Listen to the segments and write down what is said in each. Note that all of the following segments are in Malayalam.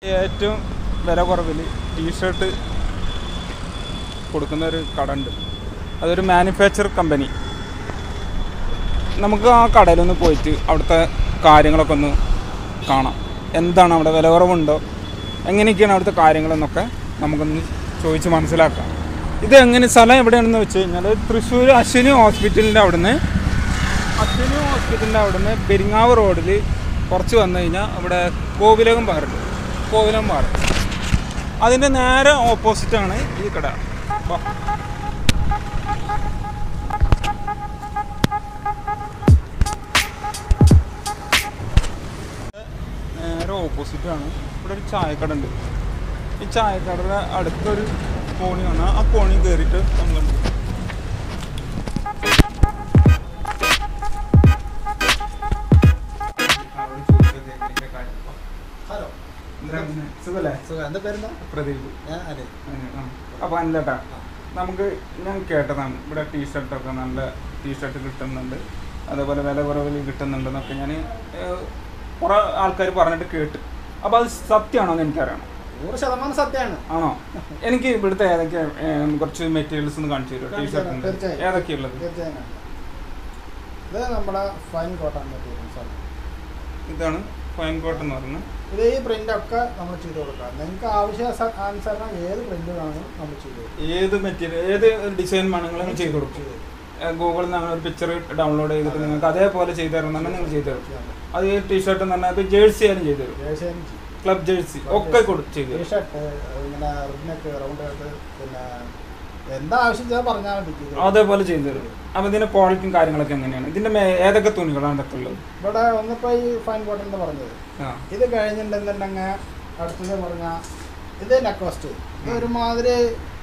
ഏറ്റവും വില കുറവിൽ ടീഷർട്ട് കൊടുക്കുന്ന ഒരു കട ഉണ്ട് അതൊരു മാനുഫാക്ചർ കമ്പനി നമുക്ക് ആ കടയിലൊന്ന് പോയിട്ട് അവിടുത്തെ കാര്യങ്ങളൊക്കെ ഒന്ന് കാണാം എന്താണ് അവിടെ വില കുറവുണ്ടോ എങ്ങനെയൊക്കെയാണ് അവിടുത്തെ കാര്യങ്ങളെന്നൊക്കെ നമുക്കൊന്ന് ചോദിച്ച് മനസ്സിലാക്കാം ഇത് എങ്ങനെ സ്ഥലം എവിടെയാണെന്ന് വെച്ച് കഴിഞ്ഞാൽ തൃശ്ശൂർ അശ്വിനി ഹോസ്പിറ്റലിൻ്റെ അവിടുന്ന് അശ്വിനി ഹോസ്പിറ്റലിൻ്റെ അവിടുന്ന് പെരിങ്ങാവ് റോഡിൽ കുറച്ച് വന്നു കഴിഞ്ഞാൽ ഇവിടെ കോവിലകം പാറുണ്ട് കോവിലകം പാറ അതിൻ്റെ നേരെ ഓപ്പോസിറ്റാണ് ഈ കട വാ. നേരെ ഓപ്പോസിറ്റാണ് ഇവിടെ ഒരു ചായക്കട ഉണ്ട് ഈ ചായക്കടയുടെ അടുത്തൊരു കോണി കാണാം ആ കോണി കയറിയിട്ട് നമ്മൾ ഹലോ സുഖല്ലേ സുഖം എന്താ പേരെന്താ പ്രദീപ് ഞാൻ അതെ അപ്പോൾ അല്ലട്ടാ നമുക്ക് ഞാൻ കേട്ടതാണ് ഇവിടെ ടീഷർട്ടൊക്കെ നല്ല ടീഷർട്ട് കിട്ടുന്നുണ്ട് അതേപോലെ വില കുറവിൽ കിട്ടുന്നുണ്ടെന്നൊക്കെ ഞാൻ കുറേ ആൾക്കാർ പറഞ്ഞിട്ട് കേട്ട് അപ്പോൾ അത് സത്യമാണോ എന്ന് എനിക്കറിയണം നൂറ് ശതമാനം സത്യമാണ് ആണോ എനിക്ക് ഇവിടുത്തെ ഏതൊക്കെ ഏർ, കുറച്ച് മെറ്റീരിയൽസ് ഒന്ന് കാണിച്ചു തരുമോ കാണിച്ചു തരാം, ടീഷർട്ടിൻ്റെ തീർച്ചയായും. ഏതൊക്കെയുള്ളത് തീർച്ചയായും കാണിക്കാം. ഇത് നമ്മുടെ ഫൈൻ കോട്ടൺ മെറ്റീരിയൽസ് ആണ് ഇതാണ് ഫൈൻ കോട്ട് എന്ന് പറയുന്നത് ഇത് ഈ പ്രിന്റ് ഒക്കെ നമ്മൾ ചെയ്ത് കൊടുക്കാം നിങ്ങൾക്ക് ആവശ്യ അനുസരണം ഏത് പ്രിന്റ് വേണമെങ്കിലും നമ്മൾ ചെയ്ത് കൊടുക്കും ഏത് മെറ്റീരിയൽ ഏത് ഡിസൈൻ വേണമെങ്കിലും ചെയ്ത് കൊടുക്കും ചെയ്ത് കൊടുക്കും. ഗൂഗിളിൽ നിന്ന് അങ്ങനെ ഒരു പിക്ചർ ഡൗൺലോഡ് ചെയ്തിട്ട് നിങ്ങൾക്ക് അതേപോലെ ചെയ്തു തരുന്നുണ്ടെങ്കിൽ നിങ്ങൾ ചെയ്തു തരും ചെയ്യാൻ പറ്റും. അത് ഈ ടീഷർട്ട് എന്ന് പറഞ്ഞാൽ അത് ജേഴ്സി ആയാലും ചെയ്തു തരും ജേഴ്സിയും ചെയ്യും. ക്ലബ് ജേഴ്സി ഒക്കെ കൊടു ചെയ്തു തരും ടീഷർട്ട് ഇങ്ങനെ റിബിനൊക്കെ റൗണ്ട് ആയിട്ട് പിന്നെ എന്താ ആവശ്യം ചെയ്താൽ പറഞ്ഞാൽ മതി ചെയ്ത് കൊടുക്കും. അതേപോലെ ചെയ്തു തരും അപ്പം ഇതിന്റെ ക്വാളിറ്റിയും കാര്യങ്ങളൊക്കെ എങ്ങനെയാണ് ഇതിന്റെ മേ- ഏതൊക്കെ തുണികളാണ് ഇതൊക്കെ ഉള്ളത് ഇവിടെ ഒന്നിപ്പോ ഈ ഫൈൻ കോട്ടൺ എന്ന് പറഞ്ഞത് ആ ഇത് കഴിഞ്ഞിട്ടുണ്ടെന്നുണ്ടെങ്കിൽ അടുത്തത് പറഞ്ഞ ഇത് നെക്കോസ്റ്റ് ഇത് ഒരുമാതിരി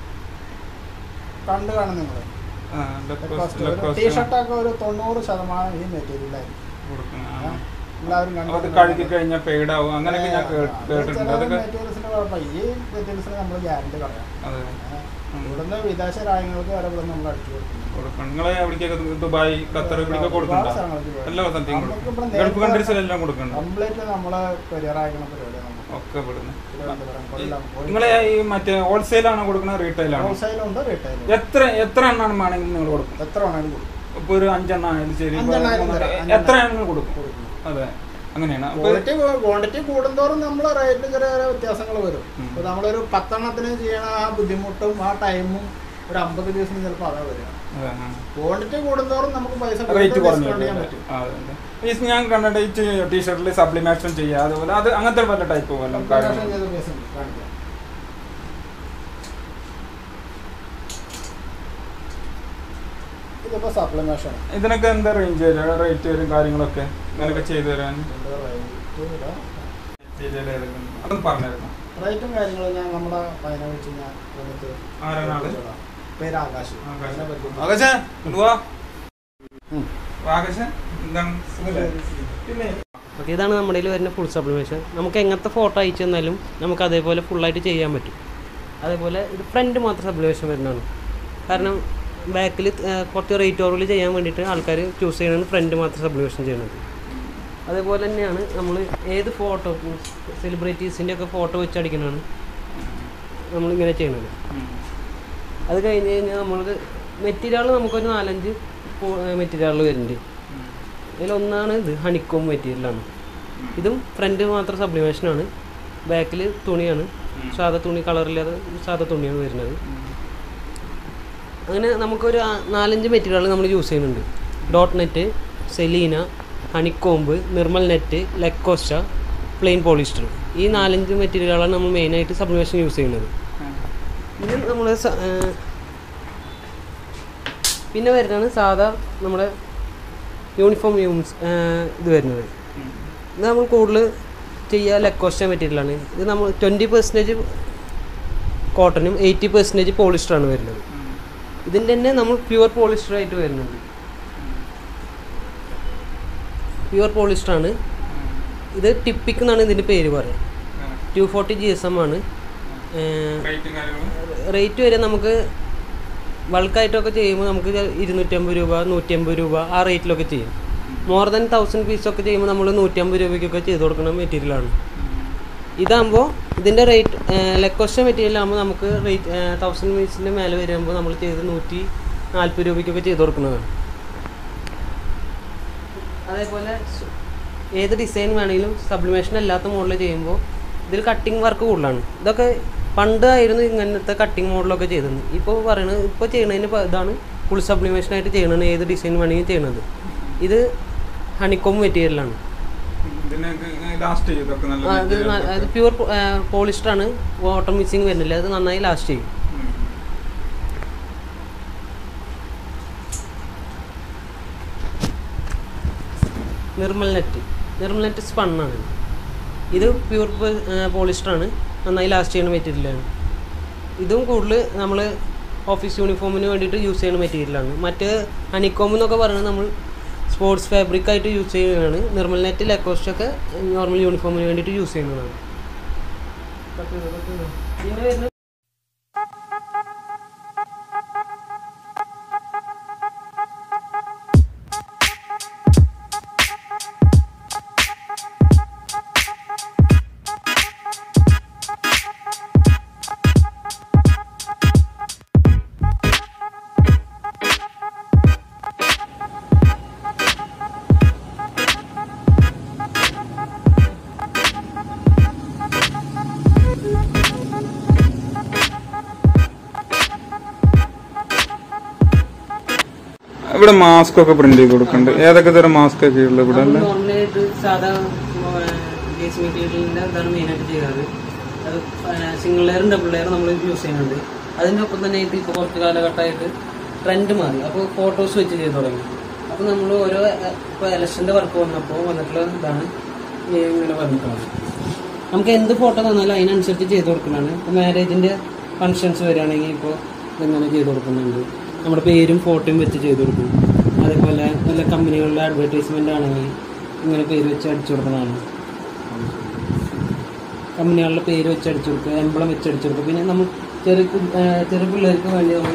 കണ്ടു കാണും നിങ്ങൾ ആ, ലെക്കോസ്റ്റ്- നെക്കോസ്റ്റ് ഒരു ലെക്കോസ്റ്റ് ടീഷർട്ടൊക്കെ ഒരു തൊണ്ണൂറ് ശതമാനം ഈ മെറ്റീരിയലായിരിക്കും കൊടുക്കുന്ന, ആ. എല്ലാവരും അത് കഴുകി കഴിഞ്ഞാൽ ഫെയ്ഡ് ആവും അങ്ങനെയൊക്കെ ഞാൻ കേ- കേട്ടിട്ടുണ്ട് അതൊക്കെ മെറ്റീരിയൽസിന്റെ കുഴപ്പം ഈ മെറ്റീരിയൽസിന് നമ്മൾ ഗ്യാരണ്ടി പറയാം അതെ ഏ, ഉം. ഇവിടുന്ന് വിദേശ രാജ്യങ്ങൾക്ക് വരെ ഇവിടെ നമ്മൾ അടിച്ചു കൊടുക്കുന്നു കൊടുക്കണം നിങ്ങളെ എവിടേക്കൊക്കെ ദുബായ് ഖത്തർ ഇവിടേക്കൊക്കെ കൊടുക്കണ്ട ഒരുപാട് സ്ഥലങ്ങൾക്ക് പോയി. എല്ലാ സ്ഥലത്തേക്കും നമുക്ക് കൊടുക്കും ഇവിടെ ഗൾഫ് നേരത്തെ കൺട്രീസിലെല്ലാം കൊടുക്കുന്നുണ്ട് കംപ്ലീറ്റ് നമ്മളെ കരിയർ അയക്കുന്ന പരിപാടിയാണ് നമുക്ക് ഒക്കെ ഇവിടുന്ന് തിരുവനന്തപുരം കൊല്ലം നിങ്ങളെ ഈ മറ്റേ ഹോൾസെയിലാണോ കൊടുക്കുന്നത് റീറ്റെയിലാണോ ഹോൾസെയിലുണ്ട് റീറ്റെയിലും എത്ര എത്ര എണ്ണം വേണമെങ്കിൽ നിങ്ങൾ കൊടുക്കും എത്ര വേണമെങ്കിലും കൊടുക്കും ഇപ്പൊ ഒരു അഞ്ചെണ്ണം ആയാലും ശരി ഇപ്പൊ അഞ്ചെണ്ണം ആയാലും മൂന്നെണ്ണം. തരാം. എത്ര എണ്ണം കൊടുക്കും കൊടുക്കും അതെ അങ്ങനെയാണ് അപ്പൊ ക്വാളിറ്റി ക്വാണ്ടിറ്റി കൂടുന്തോറും നമ്മൾ റേറ്റ് ചെറിയ ചെറിയ വ്യത്യാസങ്ങൾ വരും ഉം. ഇപ്പൊ നമ്മളൊരു പത്തെണ്ണത്തിന് ചെയ്യണ ആ ബുദ്ധിമുട്ടും ആ ടൈമും ഒരു അമ്പത് ദിവസം ചിലപ്പോൾ അതാ വരിക അതെ, ആ. ക്വാണ്ടിറ്റി കൂടുന്തോറും നമുക്ക് പൈസ റേറ്റ് കുറഞ്ഞു ഡിസ്കൗണ്ട് ചെയ്യാൻ പറ്റും ആ, അതെ, അതെ. ഈ ഞാൻ കണ്ടിട്ട് ഈ ടീഷർട്ടിൽ സപ്ലിമേഷൻ ചെയ്യുക അതുപോലെ അത് അങ്ങനത്തെ വല്ല ടൈപ്പ് വല്ല Combination ചെയ്ത പൈസ ഉണ്ട്. കാണിക്കാം. ഇതിപ്പോ സപ്ലിമേഷൻ ഇതിനൊക്കെ എന്താ റേഞ്ച് വരും റേറ്റ് വരും കാര്യങ്ങളൊക്കെ അങ്ങനെയൊക്കെ ചെയ്തു തരാൻ അതൊന്ന് പറഞ്ഞായിരുന്നു റേറ്റും കാര്യങ്ങളും ഞാൻ നമ്മുടെ പതിനെ വെച്ച് ഞാൻ വന്നിട്ട് ആരാണ് ആള്? പേര് ആകാശ് അതിനെ പറ്റി ആകാശേ എന്തുവാ ഉം. ആകാശേ എന്താണ് സുഖല്ലേ? പിന്നെ ഓക്കെ ഇതാണ് നമ്മുടെ കയ്യിൽ വരുന്ന ഫുൾ സപ്ലിമേഷൻ നമുക്ക് എങ്ങനത്തെ ഫോട്ടോ അയച്ചു തന്നാലും നമുക്ക് അതേപോലെ ഫുള്ളായിട്ട് ചെയ്യാൻ പറ്റും അതേപോലെ ഇത് ഫ്രണ്ട് മാത്രം സപ്ലിമേഷൻ വരുന്നതാണ് കാരണം ബാക്കിൽ കുറച്ച് റേറ്റ് ഓറിൽ ചെയ്യാൻ വേണ്ടിയിട്ട് ആൾക്കാർ ചൂസ് ചെയ്യുന്നത് ഫ്രണ്ട് മാത്രം സപ്ലിമേഷൻ ചെയ്യുന്നത് അതേപോലെ തന്നെയാണ് നമ്മൾ ഏത് ഫോട്ടോ സെലിബ്രിറ്റീസിൻ്റെ ഒക്കെ ഫോട്ടോ വെച്ച് അടിക്കുന്നതാണ് നമ്മളിങ്ങനെ ചെയ്യുന്നത് അത് കഴിഞ്ഞ് കഴിഞ്ഞാൽ നമ്മൾക്ക് മെറ്റീരിയൽ നമുക്കൊരു നാലഞ്ച് മെറ്റീരിയൽ വരുന്നുണ്ട് ഇതിലൊന്നാണ് ഇത് ഹണിക്കോം മെറ്റീരിയലാണ് ഇതും ഫ്രണ്ട് മാത്രം സബ്ലിമേഷനാണ് ബാക്കിൽ തുണിയാണ് സാധാ തുണി കളറില്ലാതെ സാധാ തുണിയാണ് വരുന്നത് അങ്ങനെ നമുക്കൊരു ആ- നാലഞ്ച് മെറ്റീരിയൽ നമ്മൾ യൂസ് ചെയ്യുന്നുണ്ട് ഡോട്ട് നെറ്റ് സെലീന honeycomb Nirmal net Lacoste plain polyester ഈ നാലഞ്ച് മെറ്റീരിയലുകളാണ് നമ്മൾ മെയിനായിട്ട് സബ്ലിമേഷൻ യൂസ് ചെയ്യുന്നത് ഇത് നമ്മൾ പിന്നെ വരുന്നതാണ് സാധാ നമ്മുടെ യൂണിഫോം യൂണിസ് ഇത് വരുന്നത് ഇത് നമ്മൾ കൂടുതൽ ചെയ്യുക ലെക്കോസ്റ്റ മെറ്റീരിയലാണ് ഇത് നമ്മൾ ട്വൻറ്റി പെർസെൻറ്റേജ് കോട്ടനും എയ്റ്റി പെർസെൻറ്റേജ് പോളിസ്റ്ററാണ് വരുന്നത് ഇതിൻ്റെ തന്നെ നമ്മൾ പ്യുവർ പോളിസ്റ്റർ ആയിട്ട് വരുന്നുണ്ട് പ്യുവർ പോളിസ്റ്ററാണ് ഇത് ടിപ്പിക് എന്നാണ് ഇതിൻ്റെ പേര് പറയുക two forty G S M ആണ് ഏഹ്, റേറ്റും കാര്യങ്ങളും റേറ്റ് വരെ നമുക്ക് ബൾക്കായിട്ടൊക്കെ ചെയ്യുമ്പോൾ നമുക്ക് ഇരുന്നൂറ്റമ്പത് രൂപ നൂറ്റമ്പത് രൂപ ആ റേറ്റിലൊക്കെ ചെയ്യും മോർ ദാൻ തൗസൻഡ് പീസൊക്കെ ചെയ്യുമ്പോൾ നമ്മൾ നൂറ്റമ്പത് രൂപയ്ക്കൊക്കെ ചെയ്ത് കൊടുക്കുന്ന മെറ്റീരിയലാണ് ഇതാകുമ്പോൾ ഇതിൻ്റെ റേറ്റ് ലെക്കോസ്റ്റ മെറ്റീരിയൽ ആകുമ്പോൾ നമുക്ക് റേറ്റ് തൗസൻഡ് മീറ്റ്സിൻ്റെ മേലെ വരുമ്പോൾ നമ്മൾ ചെയ്ത് നൂറ്റി നാൽപ്പത് രൂപയ്ക്കൊക്കെ ചെയ്ത് കൊടുക്കുന്നതാണ് അതേപോലെ സ്- ഏത് ഡിസൈൻ വേണമെങ്കിലും സബ്ലിമേഷൻ അല്ലാത്ത മോഡൽ ചെയ്യുമ്പോൾ ഇതിൽ കട്ടിങ് വർക്ക് കൂടുതലാണ് ഇതൊക്കെ പണ്ട് ആയിരുന്നു ഇങ്ങനത്തെ കട്ടിങ് മോഡലൊക്കെ ചെയ്തത് ഇപ്പോൾ പറയണത് ഇപ്പോൾ ചെയ്യണതിന് പ- ഇതാണ് ഫുൾ സബ്ലിമേഷൻ ആയിട്ട് ചെയ്യണത് ഏത് ഡിസൈൻ വേണമെങ്കിലും ചെയ്യണത് ഇത് ഹണിക്കോം മെറ്റീരിയലാണ് ഇതിനൊക്കെ ലാസ്റ്റ് ചെയ്തൊക്കെ നല്ല ആ, അത് ന- അത് പ്യൂർ പോളിസ്റ്റർ ആണ് വാട്ടർ മിക്സിങ് വരുന്നില്ല അത് നന്നായി ലാസ്റ്റ് ചെയ്യും നിർമ്മൽ നെറ്റ് നിർമ്മൽ നെറ്റ് സ്പണ്ണാണ് ഇത് പ്യൂർ പോളിസ്റ്റർ ആണ് നന്നായി ലാസ്റ്റ് ചെയ്യുന്ന മെറ്റീരിയലാണ് ഇതും കൂടുതൽ നമ്മൾ ഓഫീസ് യൂണിഫോമിന് വേണ്ടിയിട്ട് യൂസ് ചെയ്യുന്ന മെറ്റീരിയലാണ് മറ്റ് ഹണിക്കോം എന്നൊക്കെ പറയുന്നത് നമ്മൾ സ്പോർട്സ് ഫാബ്രിക് ആയിട്ട് യൂസ് ചെയ്യുന്നതാണ് നിർമ്മൽ നെറ്റ് ലെക്കോസ്റ്റ് ഒക്കെ നോർമൽ യൂണിഫോമിന് വേണ്ടിയിട്ട് യൂസ് ചെയ്യുന്നതാണ് പിന്നെ വരുന്നത് ഇവിടെ മാസ്ക് ഒക്കെ പ്രിന്റ് ചെയ്ത് കൊടുക്കുന്നുണ്ട് ഏതൊക്കെ തരം മാസ്ക് ഒക്കെ ഉള്ളത് ഇവിടെ അല്ലേ നോർമലായിട്ട് സാധാ ഗേസ് മെറ്റീരിയലിൻ്റെ ഇതാണ് മെയിനായിട്ട് ചെയ്യാറ് അത് സിംഗിൾ ലെയറും ഡബിൾ ലെയറും നമ്മൾ യൂസ് ചെയ്യുന്നുണ്ട് അതിൻ്റെ ഒപ്പം തന്നെ ഇത് ഇപ്പോൾ കുറച്ച് കാലഘട്ടമായിട്ട് ട്രെൻഡ് മാറി അപ്പോൾ ഫോട്ടോസ് വെച്ച് ചെയ്ത് തുടങ്ങി അപ്പോൾ നമ്മൾ ഓരോ ഇപ്പോൾ ഇലക്ഷൻ്റെ വർക്ക് വന്നപ്പോൾ വന്നിട്ടുള്ള ഇതാണ് ഈ ഇങ്ങനെ വന്നിട്ടുള്ളത് നമുക്ക് എന്ത് ഫോട്ടോ തന്നാലും അതിനനുസരിച്ച് ചെയ്ത് കൊടുക്കുന്നതാണ് ഇപ്പോൾ മാരേജിൻ്റെ ഫങ്ഷൻസ് വരികയാണെങ്കിൽ ഇപ്പോൾ ഇങ്ങനെ ചെയ്ത് കൊടുക്കുന്നുണ്ട് നമ്മുടെ പേരും ഫോട്ടോയും വെച്ച് ചെയ്ത് കൊടുക്കും അതേപോലെ വല്ല കമ്പനികളുടെ അഡ്വർടൈസ്മെൻ്റ് ആണെങ്കിൽ ഇങ്ങനെ പേര് വെച്ച് അടിച്ചു കൊടുക്കുന്നതാണ് കമ്പനികളുടെ പേര് വെച്ച് അടിച്ചു കൊടുക്കുക എംബ്ലം വെച്ച് അടിച്ചു കൊടുക്കുക പിന്നെ നമ്മൾ ചെറിയ കു- ആ, ചെറിയ പിള്ളേർക്ക് വേണ്ടി നമ്മൾ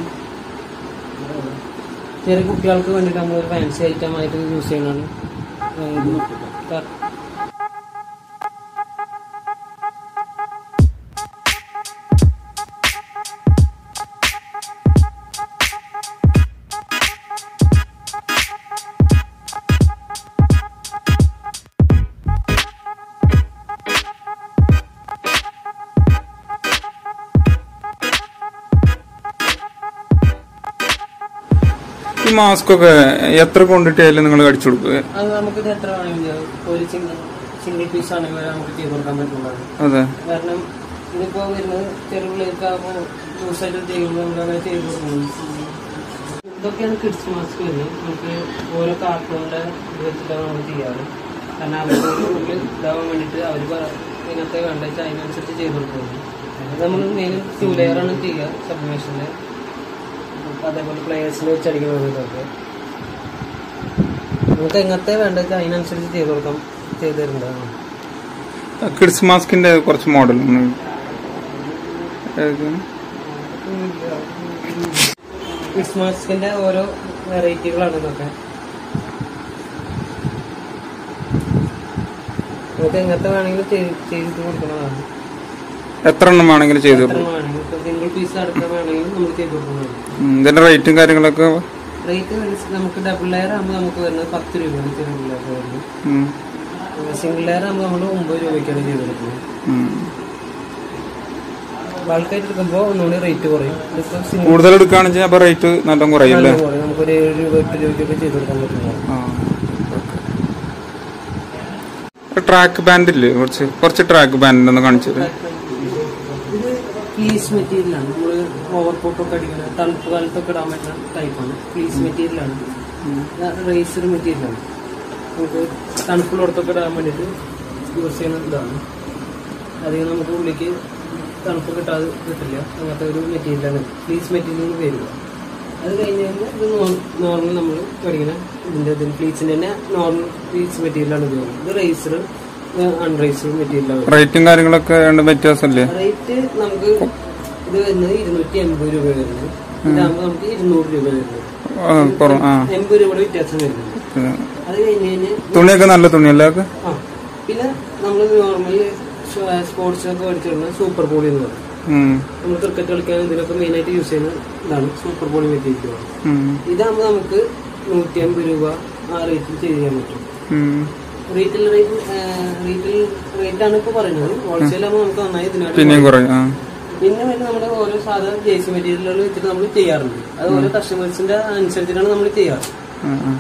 ചെറിയ കുട്ടികൾക്ക് വേണ്ടിയിട്ട് നമ്മൾ ഒരു ഫാൻസി ഐറ്റം ആയിട്ട് യൂസ് ചെയ്യുന്നതാണ് ആ, ഇത് ക- ഈ മാസ്ക് ഒക്കെ എത്ര ക്വാണ്ടിറ്റി ആയാലും നിങ്ങൾ അടിച്ചു കൊടുക്കുക അത് നമുക്ക് ഇത് എത്ര വേണമെങ്കിലും ഒരു സിംഗിൾ സിംഗിൾ പീസ് ആണെങ്കിൽ വരെ നമുക്ക് ചെയ്ത് കൊടുക്കാൻ പറ്റുന്നതാണ് അതെ കാരണം ഇതിപ്പോ വരുന്നത് ചെറിയ പിള്ളേർക്കാകുമ്പോൾ ജ്യൂസായിട്ട് ചെയ്യുമ്പോൾ നമുക്ക് അങ്ങനെ ചെയ്ത് കൊടുക്കുന്നത് ഇതൊക്കെയാണ് കിഡ്സ് മാസ്ക് വരുന്നത് നമുക്ക് ഓരോ കാർട്ടൂണിന്റെ ഇത് വെച്ചിട്ടാണ് നമ്മൾ ചെയ്യാറ് കാരണം അവർക്ക് ഉള്ളിൽ ഇതാവാൻ വേണ്ടിയിട്ട് അവർ ഇങ്ങനത്തെ വേണ്ട വെച്ചാൽ അതിനനുസരിച്ച് ചെയ്ത് കൊടുക്കുന്നത് നമ്മൾ മെയിൻ ടൂ ലെയറാണ് ചെയ്യുക സബ്മിഷൻ്റെ അതേപോലെ പ്ലേയേഴ്സിൽ വെച്ച് അടിക്കുന്നത് ഇതൊക്കെ നമുക്ക് എങ്ങനത്തെ വേണ്ട വെച്ചാൽ അതിനനുസരിച്ച് ചെയ്ത് കൊടുക്കാം ചെയ്ത് തരുന്നതാണ് കിഡ്സ് മാസ്കിന്റെ കുറച്ച് മോഡൽ ക്രിസ്മസിന്റെ ഓരോ വെറൈറ്റികളാണ് ഇതൊക്കെ നമുക്ക് എങ്ങനത്തെ വേണമെങ്കിലും ചെയ്ത് ചെയ്ത് കൊടുക്കുന്നതാണ് എത്ര എണ്ണം വേണമെങ്കിലും ചെയ്തു എത്ര കൊടുക്കും വേണമെങ്കിലും ഇപ്പൊ സിംഗിൾ പീസ് അടക്കം വേണമെങ്കിലും നമ്മൾ ചെയ്ത് കൊടുക്കുന്നതാണ് ഉം, ഇതിന്റെ റേറ്റും കാര്യങ്ങളൊക്കെ റേറ്റ് നമുക്ക് ഡബിൾ ലെയർ ആകുമ്പോൾ നമുക്ക് വരുന്നത് പത്ത് രൂപയാണ് ചെറിയ പിള്ളേർക്ക് വരുന്നത് ഉം, സിംഗിൾ ലെയർ ആകുമ്പോൾ നമ്മൾ ഒമ്പത് രൂപയ്ക്കാണ് ചെയ്ത് കൊടുക്കുന്നത് ഉം. ബൾക്കായിട്ട് എടുക്കുമ്പോൾ ഒന്നുകൂടി റേറ്റ് കുറയും ഇതിപ്പോൾ സിംഗിൾ കൂടുതൽ എടുക്കുകയാണെന്ന് അപ്പൊ റേറ്റ് നല്ല കുറയും അല്ലേ കുറയും നമുക്കൊരു ഏഴ് രൂപ എട്ട് രൂപയ്ക്കൊക്കെ ചെയ്ത് കൊടുക്കാൻ പറ്റുന്നതാണ് ട്രാക്ക് ബാൻഡ് ഇല്ലേ കുറച്ച് കുറച്ച് ട്രാക്ക് ബാൻഡ് ഒന്ന് കാണിച്ചത് ഇത് ഫ്ലീസ് മെറ്റീരിയലാണ് നമ്മൾ ഓവർ കോട്ടൊക്കെ അടിക്കുന്ന തണുപ്പ് കാലത്തൊക്കെ ഇടാൻ പറ്റുന്ന ടൈപ്പാണ് ഫ്ലീസ് മെറ്റീരിയലാണ് റേസർ മെറ്റീരിയലാണ് നമുക്ക് തണുപ്പുള്ളിടത്തൊക്കെ ഇടാൻ വേണ്ടിയിട്ട് യൂസ് ചെയ്യുന്ന ഇതാണ് അധികം നമുക്ക് ഉള്ളിലേക്ക് തണുപ്പ് കിട്ടാതെ കിട്ടില്ല അങ്ങനത്തെ ഒരു മെറ്റീരിയലാണ് ഫ്ലീസ് മെറ്റീരിയൽ വരിക അത് കഴിഞ്ഞ് കഴിഞ്ഞാൽ ഇത് നോർമൽ നമ്മൾ പഠിക്കുന്ന ഇതിൻ്റെ ഇതിന് ഫ്ലീസിൻ്റെ തന്നെ നോർമൽ ഫ്ലീസ് മെറ്റീരിയലാണ് ഉപയോഗം ഇത് റേസർ അൺറേസർ മെറ്റീരിയലാണ് റേറ്റും കാര്യങ്ങളൊക്കെ രണ്ട് വ്യത്യാസമല്ലേ റേറ്റ് നമുക്ക് ഇത് വരുന്നത് ഇരുന്നൂറ്റി എൺപത് രൂപ വരുന്നത് ഇതാകുമ്പോൾ നമുക്ക് ഇരുന്നൂറ് രൂപ വരുന്നത് ആ, കുറവ് ആ എൺപത് രൂപയുടെ വ്യത്യാസം വരുന്നത് ഉം. അത് കഴിഞ്ഞ് കഴിഞ്ഞ് തുണിയൊക്കെ നല്ല തുണിയല്ലേ അതൊക്കെ? ആ പിന്നെ നമ്മൾ നോർമലി സ്പോർട്സിനൊക്കെ മേടിച്ചിരുന്ന സൂപ്പർ ബോളി എന്ന് പറയും ഉം. നമ്മൾ ക്രിക്കറ്റ് കളിക്കാൻ ഇതിനൊക്കെ മെയിനായിട്ട് യൂസ് ചെയ്യുന്ന ഇതാണ് സൂപ്പർ ബോളി മെറ്റീരിയൽ ഉം. ഇതാകുമ്പോൾ നമുക്ക് നൂറ്റി അമ്പത് രൂപ ആ റേറ്റിൽ ചെയ്യാൻ പറ്റും ഉം. റീറ്റെയിൽ റേറ്റ് റീറ്റെയിൽ റേറ്റ് ആണ് ഇപ്പോൾ പറയുന്നത് ഹോൾസെയിൽ ആകുമ്പോൾ നമുക്ക് നന്നായി ഇതിനായിട്ട് പിന്നെയും കുറയും ആ പിന്നെ വരുന്ന നമ്മുടെ ഓരോ സാധാരണ ജേഴ്സി മെറ്റീരിയലുകൾ വെച്ചിട്ട് നമ്മൾ ചെയ്യാറുണ്ട് അത് ഓരോ കസ്റ്റമേഴ്സിന്റെ അനുസരിച്ചിട്ടാണ് നമ്മൾ ചെയ്യാറ് ആ, ആ.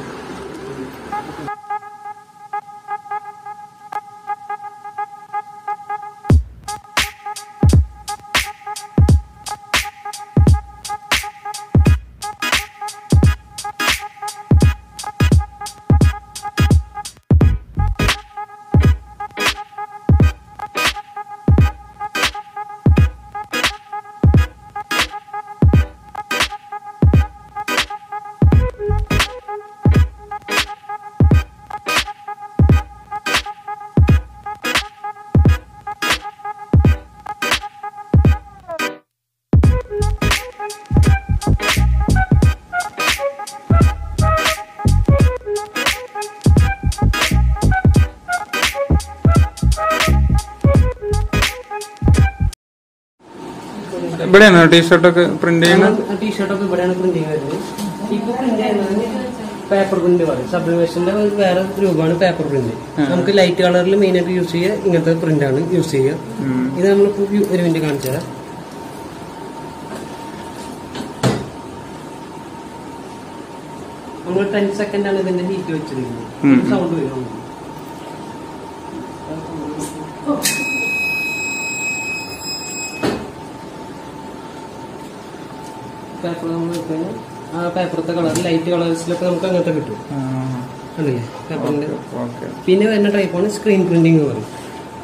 ഇവിടെയാണോ ടീഷർട്ടൊക്കെ പ്രിന്റ് ചെയ്യുന്നത് ടീഷർട്ടൊക്കെ ഇവിടെയാണ് പ്രിന്റിങ് വരുന്നത് ഇപ്പൊ പ്രിന്റ് ചെയ്യുന്നത് പേപ്പർ പ്രിന്റ് പറയും സബ്ലിമേഷന്റെ വേറെ രൂപമാണ് പേപ്പർ പ്രിന്റ് നമുക്ക് ലൈറ്റ് കളറിൽ മെയിൻ ആയിട്ട് യൂസ് ചെയ്യുക ഇങ്ങനത്തെ പ്രിന്റ് ആണ് യൂസ് ചെയ്യുക ഉം. ഇത് നമ്മളിപ്പോ ഒരു- ഒരു മിനിറ്റ് കാണിച്ചു തരാം നമ്മൾ ടെൻ സെക്കൻഡ് ആണ് ഇതിന്റെ ഹീറ്റ് ഉം. വെച്ചിരിക്കുന്നത് സൗണ്ട് വരും നമുക്ക്. പേപ്പർ നമ്മൾ വെക്കുമ്പോൾ ആ പേപ്പറത്തെ കളർ ലൈറ്റ് കളേഴ്സിലൊക്കെ നമുക്ക് അങ്ങനത്തെ കിട്ടും ആ, കണ്ടില്ലേ പേപ്പറിന്റെ ഓക്കെ പിന്നെ വരുന്ന ടൈപ്പാണ് സ്ക്രീൻ പ്രിന്റിംഗ് എന്ന് പറയും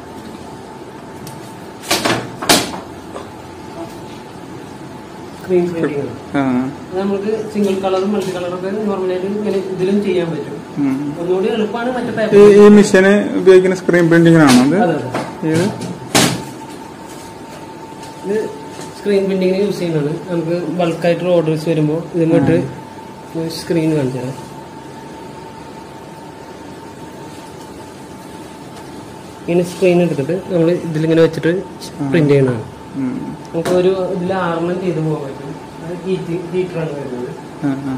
സ്ക്രീൻ പ്രിന്റിംഗ് ആ അത് നമുക്ക് സിംഗിൾ കളറും മൾട്ടി കളറൊക്കെ നോർമലായിട്ട് ഇങ്ങനെ ഇതിലും ചെയ്യാൻ പറ്റും ഉം. ഒന്നുകൂടി എളുപ്പമാണ് മറ്റേ ഈ പേപ്പർ ഈ മെഷീന് ഉപയോഗിക്കുന്ന സ്ക്രീൻ പ്രിന്റിങ്ങിനാണോ അത് അതെ അതെ ഏത് ഇത് സ്ക്രീൻ പ്രിന്റിങ്ങിന് യൂസ് ചെയ്യുന്നതാണ് നമുക്ക് ബൾക്കായിട്ട് ഓർഡേഴ്സ് വരുമ്പോൾ ഇതിങ്ങോട്ട് സ്ക്രീൻ കാണിച്ചു തരാം ഇങ്ങനെ സ്ക്രീൻ എടുത്തിട്ട് നമ്മൾ ഇതിലിങ്ങനെ വെച്ചിട്ട് പ്രിന്റ് ചെയ്യണതാണ് ഉം. നമുക്ക് ഒരു ഇതിൽ ആറെണ്ണം ചെയ്ത് പോകാൻ പറ്റും അത് ഹീറ്റ് ഹീറ്ററാണ് വരുന്നത് ആ, ആ.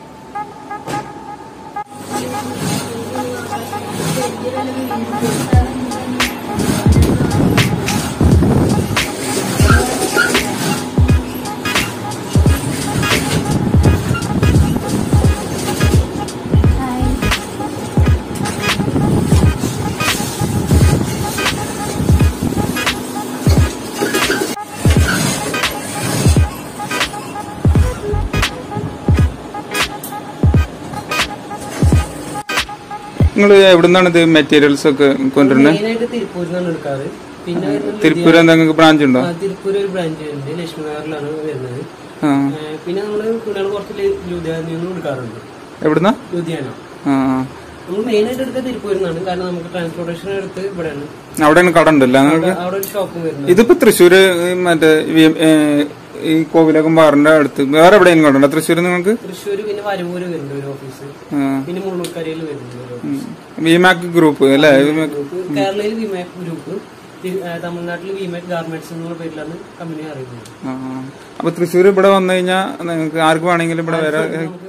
നിങ്ങൾ എവിടുന്നാണ് ഇത് മെറ്റീരിയൽസ് ഒക്കെ കൊണ്ടുവരുന്നത് മെയിനായിട്ട് തിരുപ്പൂരിൽ നിന്നാണ് എടുക്കാറ് പിന്നെ വരുന്നത് തിരുപ്പൂർ എന്താ നിങ്ങൾക്ക് ബ്രാഞ്ച് ഉണ്ടോ ആ, തിരുപ്പൂർ ഒരു ബ്രാഞ്ച് ഉണ്ട് ലക്ഷ്മി നഗറിലാണ് വരുന്നത് ആ ഏ, പിന്നെ നമ്മൾ കുട്ടികൾ കുറച്ച് ലു- ലുധിയാനയിൽ നിന്നും എടുക്കാറുണ്ട് എവിടുന്നാ ലുധിയാന ആ നമ്മൾ മെയിനായിട്ട് എടുക്കുക തിരുപ്പൂരിൽ നിന്നാണ് കാരണം നമുക്ക് ട്രാൻസ്പോർട്ടേഷൻ എടുത്ത് ഇവിടെയാണ് അവിടെയാണ് കട ഉണ്ടല്ലോ നിങ്ങൾക്ക് അവിടെ ഒരു ഷോപ്പ് വരുന്നത് ഇതിപ്പോ തൃശ്ശൂര് ഈ മറ്റേ വി- ഏ, ഈ കോവിലകം ബാറിന്റെ അടുത്ത് വേറെ എവിടെയും കണ്ടുണ്ടോ തൃശ്ശൂര് നിങ്ങൾക്ക് തൃശ്ശൂർ പിന്നെ വരവൂര് വരുന്നുണ്ട് ഒരു ഓഫീസ് ആ. പിന്നെ മുള്ളൂർക്കരയിൽ വരുന്നുണ്ട് ഒരു ഓഫീസ് വിമാക് ഗ്രൂപ്പ് അല്ലേ വിമാക് ഗ്രൂപ്പ് കേരളയിൽ വിമാക് ഗ്രൂപ്പ് തി- ആ, തമിഴ്നാട്ടിൽ വിമാക് ഗാർമെന്റ്സ് എന്നുള്ള പേരിലാണ് കമ്പനി അറിയുന്നത് ആ. അപ്പൊ തൃശ്ശൂർ ഇവിടെ വന്നു കഴിഞ്ഞാൽ നിങ്ങൾക്ക് ആർക്ക് വേണമെങ്കിലും ഇവിടെ വരാം നമുക്ക്